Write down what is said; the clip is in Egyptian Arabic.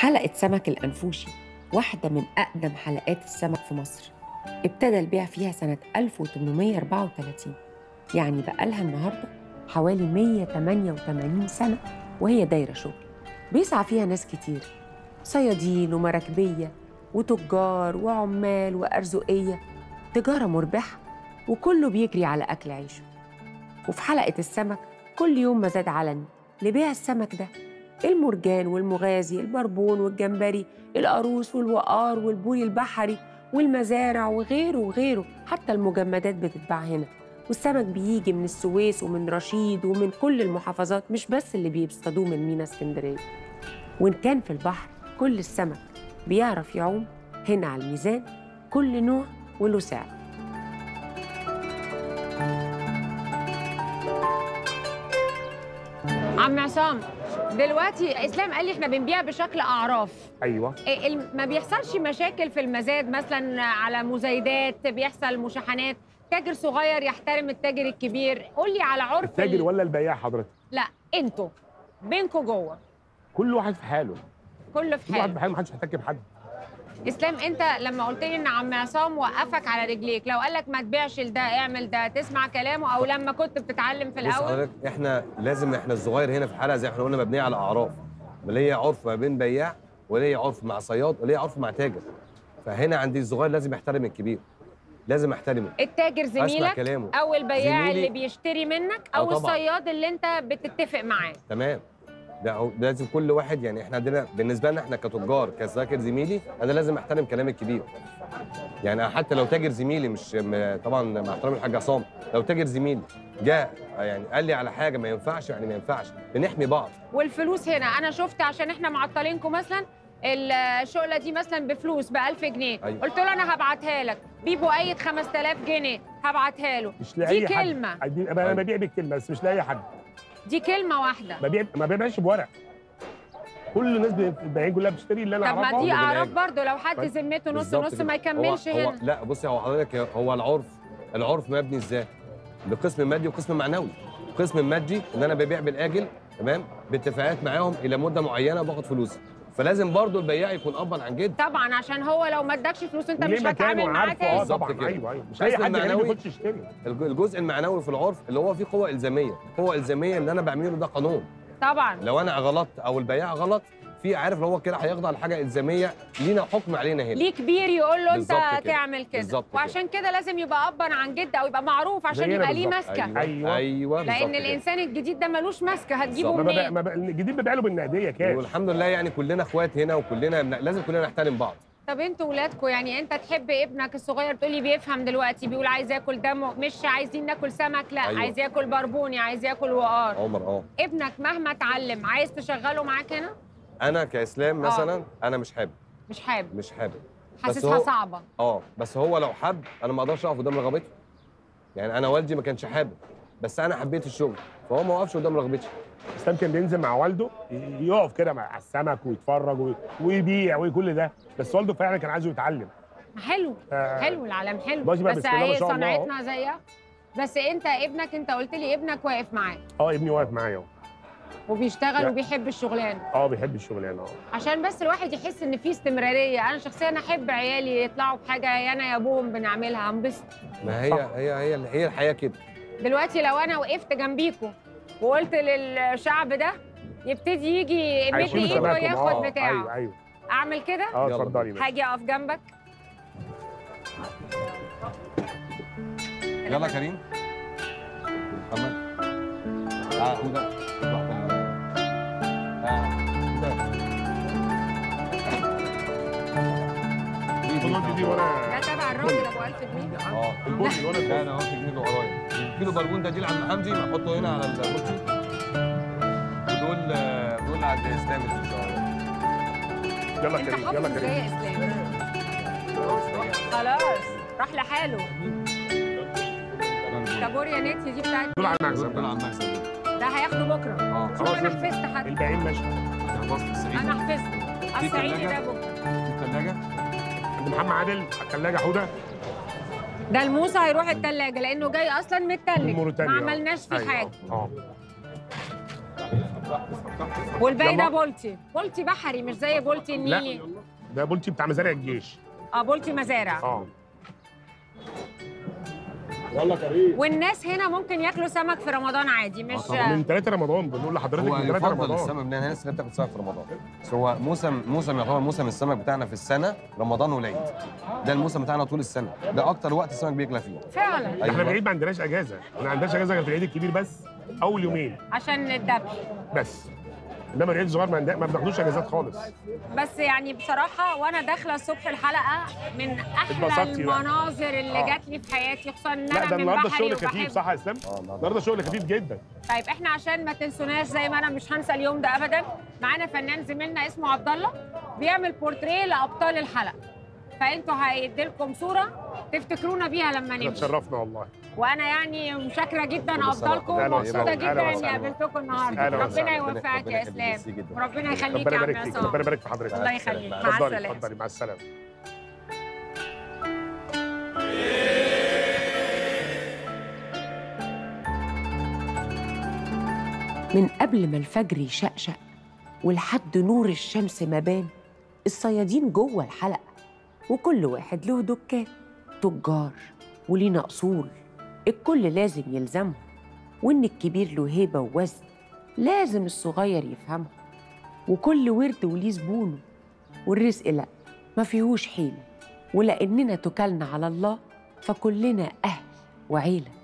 حلقة سمك الأنفوشي واحدة من أقدم حلقات السمك في مصر ابتدى البيع فيها سنة 1834 يعني بقالها النهاردة حوالي 188 سنة وهي دايرة شغل بيسعى فيها ناس كتير صيادين ومراكبية وتجار وعمال وأرزقية تجارة مربحة وكله بيجري على أكل عيشه وفي حلقة السمك كل يوم مزاد علني لبيع السمك ده المرجان والمغازي البربون والجمبري القاروص والوقار والبوري البحري والمزارع وغيره وغيره حتى المجمدات بتتباع هنا والسمك بيجي من السويس ومن رشيد ومن كل المحافظات مش بس اللي بيصطادوه من مينا اسكندريه وان كان في البحر كل السمك بيعرف يعوم هنا على الميزان كل نوع وله سعر عم عصام دلوقتي اسلام قال لي احنا بنبيع بشكل اعراف ايوه إيه الم- ما بيحصلش مشاكل في المزاد مثلا على مزايدات بيحصل مشاحنات تاجر صغير يحترم التاجر الكبير قول لي على عرف التاجر ال- ولا البياع حضرتك لا انتوا بينكوا جوه كل واحد في حاله كله في كل واحد حاله في حاله محدش هيحتك بحد اسلام انت لما قلت لي ان عم عصام وقفك على رجليك لو قال لك ما تبيعش لده اعمل ده تسمع كلامه او لما كنت بتتعلم في بص الاول حضرتك احنا لازم احنا الصغير هنا في الحلقه زي ما احنا قلنا مبنيه على اعراف ليا عرف ما بين بياع وليا عرف مع صياد وليا عرف مع تاجر فهنا عندي الصغير لازم يحترم الكبير لازم احترمه التاجر اسمع زميلك كلامه او البياع زميلي- اللي بيشتري منك آه او طبعاً. الصياد اللي انت بتتفق معاه تمام ده هو- لازم كل واحد يعني احنا عندنا بالنسبه لنا احنا كتجار كذاكر زميلي انا لازم احترم كلام الكبير يعني حتى لو تاجر زميلي مش م- طبعا مع احترامي الحاج عصام لو تاجر زميلي جاء يعني قال لي على حاجه ما ينفعش يعني ما ينفعش بنحمي بعض والفلوس هنا انا شفت عشان احنا معطلينكم مثلا الشقله دي مثلا بفلوس ب 1000 جنيه أيوة. قلت له انا هبعتها لك بيبو ايد 5000 جنيه هبعتها له مش لاي دي حد كلمه عايزين- انا أيوة. ببيع بالكلمه بس مش لاي حد دي كلمه واحده ببيع ما ببيعش بورق كل الناس بي- البياعين كلها بتشتري اللي انا طب ما اعرفه دي بالعكس. اعراف برضه لو حد طيب. ذمته نص بالظبط نص كده. ما يكملش هو هو هنا لا بصي هو حضرتك هو العرف العرف مبني ازاي؟ بقسم مادي وقسم معنوي قسم مادي ان انا ببيع بالاجل تمام باتفاقات معاهم الى مده معينه وباخد فلوسي فلازم برضو البياع يكون ابا عن جد طبعا عشان هو لو ما ادكش فلوس انت وليه مش مكانه هتعامل معاه وعارفه اه تاني بالظبط طبعا كده. ايوه ايوه مش بس اي حد غريب المعنوي- يخش يشتري الج- الجزء المعنوي في العرف اللي هو فيه قوه الزاميه قوه الزاميه ان انا بعمله ده قانون طبعا لو انا غلطت او البياع غلط في عارف اللي هو كده هيخضع لحاجه الزاميه لينا حكم علينا هنا ليه كبير يقول له انت بالظبط كده. تعمل كده بالظبط كده. وعشان كده لازم يبقى ابا عن جد او يبقى معروف عشان زينا يبقى ليه بالظبط. ماسكه ايوه أيوة. ايوه بالظبط لان كده. الانسان الجديد ده ملوش ماسكه هتجيبه بالظبط. ما ببيع منين ما ببيع الجديد ببيع له بالنقديه كاش والحمد لله يعني كلنا اخوات هنا وكلنا بن- لازم كلنا نحترم بعض طب انتوا ولادكم يعني انت تحب ابنك الصغير تقولي بيفهم دلوقتي بيقول عايز ياكل دم مش عايزين ناكل سمك لا أيوة. عايز ياكل بربوني عايز ياكل وقار عمر اه ابنك مهما اتعلم عايز تشغله معاك هنا انا كاسلام آه. مثلا انا مش حابب مش حابب مش حابب حاسسها هو- صعبه اه بس هو لو حب انا ما اقدرش اقف قدام رغبته يعني انا والدي ما كانش حابب بس انا حبيت الشغل فهو ما وقفش قدام رغبتي اسلام كان بينزل مع والده ي- يقف كده مع على السمك ويتفرج وي- ويبيع وكل ده بس والده فعلا كان عايزه يتعلم حلو آه، حلو العالم حلو ماشي بقى، بس بسم الله ما اهي شاء الله أهو. صنعتنا زيها بس انت ابنك انت قلت لي ابنك واقف معاك اه ابني واقف معايا اهو وبيشتغل لا. وبيحب الشغلانه اه بيحب الشغلانه اه عشان بس الواحد يحس ان في استمراريه انا شخصيا احب عيالي يطلعوا بحاجه يا انا يا ابوهم بنعملها هنبسط ما هي صح. هي هي هي الحياه كده دلوقتي لو انا وقفت جنبيكم وقلت للشعب ده يبتدي يجي يمد هيشيلوا ايده سماكهم، وياخد آه، بتاعه ايوه ايوه اعمل كده اه يلا اتفضلي بس هاجي اقف جنبك يلا كريم محمد تعال خدها خد انت دي وانا ده تبع الراجل ابو 1000 جنيه اه البني وانا لا البني. انا اهو في جنيه ورايا كيلو بربون ده دي لعند حمدي نحطه هنا على الكرسي ودول دول عند اسلام ان شاء الله يلا انت كريم حافظ يلا ازاي كريم يا اسلام خلاص راح لحاله كابوريا نتي دي بتاعت دول على دول المكسب دول على المكسب ده هياخده بكره اه شوف خلاص انا يلا. حفظت حتى الباقيين ماشي حفظت السعيد انا حفظت في الصعيدي تلاجة؟ ده بكره في الثلاجه عند محمد عادل على الثلاجه حوده ده الموسى هيروح التلاجة لانه جاي اصلا من متلج موريتانيا ما آه. عملناش فيه أيوة. حاجه اه والباقي ده يلا. بولتي بولتي بحري مش زي بولتي النيلي لا ده بولتي بتاع مزارع الجيش اه بولتي مزارع اه يلا كريم والناس هنا ممكن ياكلوا سمك في رمضان عادي مش من 3 رمضان بنقول لحضرتك هو من 3 يفضل رمضان السمك لان الناس اللي بتاكل سمك في رمضان بس هو موسم موسم يعتبر موسم السمك بتاعنا في السنه رمضان والعيد ده الموسم بتاعنا طول السنه ده اكتر وقت السمك بيغلى فيه فعلا احنا أيوة. العيد ما عندناش اجازه ما عندناش اجازه غير في العيد الكبير بس اول يومين عشان الذبح بس انما العيد الصغير ما عندنا- ما بناخدوش اجازات خالص بس يعني بصراحة وأنا داخلة الصبح الحلقة من أحلى اتبسطتي بقى؟ المناظر اللي آه. جات لي في حياتي خصوصا إن لا أنا ده من النهارده بحري الشغل خفيف وبحب صح يا اسلام؟ اه النهارده النهارده الشغل خفيف جدا طيب إحنا عشان ما تنسوناش زي ما أنا مش هنسى اليوم ده أبدا معانا فنان زميلنا اسمه عبد الله بيعمل بورتريه لأبطال الحلقة فأنتوا هيديلكم صورة تفتكرونا بيها لما احنا نمشي اتشرفنا والله وأنا يعني مشاكرة جدا كل سنة أفضلكم أهلا ومبسوطة وسهلا. جدا أهلا إني وسهلا. قابلتكم النهاردة أهلا ربنا وسهلا. يوفقك يا ربنا إسلام يخليك جدا. وربنا يخليك ربنا يا عم يبارك فيك عصام ربنا يبارك في حضرتك الله يخليك مع اتفضلي السلامة اتفضلي مع السلامه من قبل ما الفجر يشقشق ولحد نور الشمس ما بان الصيادين جوه الحلقة وكل واحد له دكان تجار ولينا أصول الكل لازم يلزمه وإن الكبير له هيبة ووزن لازم الصغير يفهمه وكل ورد وليه زبونه والرزق لأ ما فيهوش حيلة ولأننا توكلنا على الله فكلنا أهل وعيلة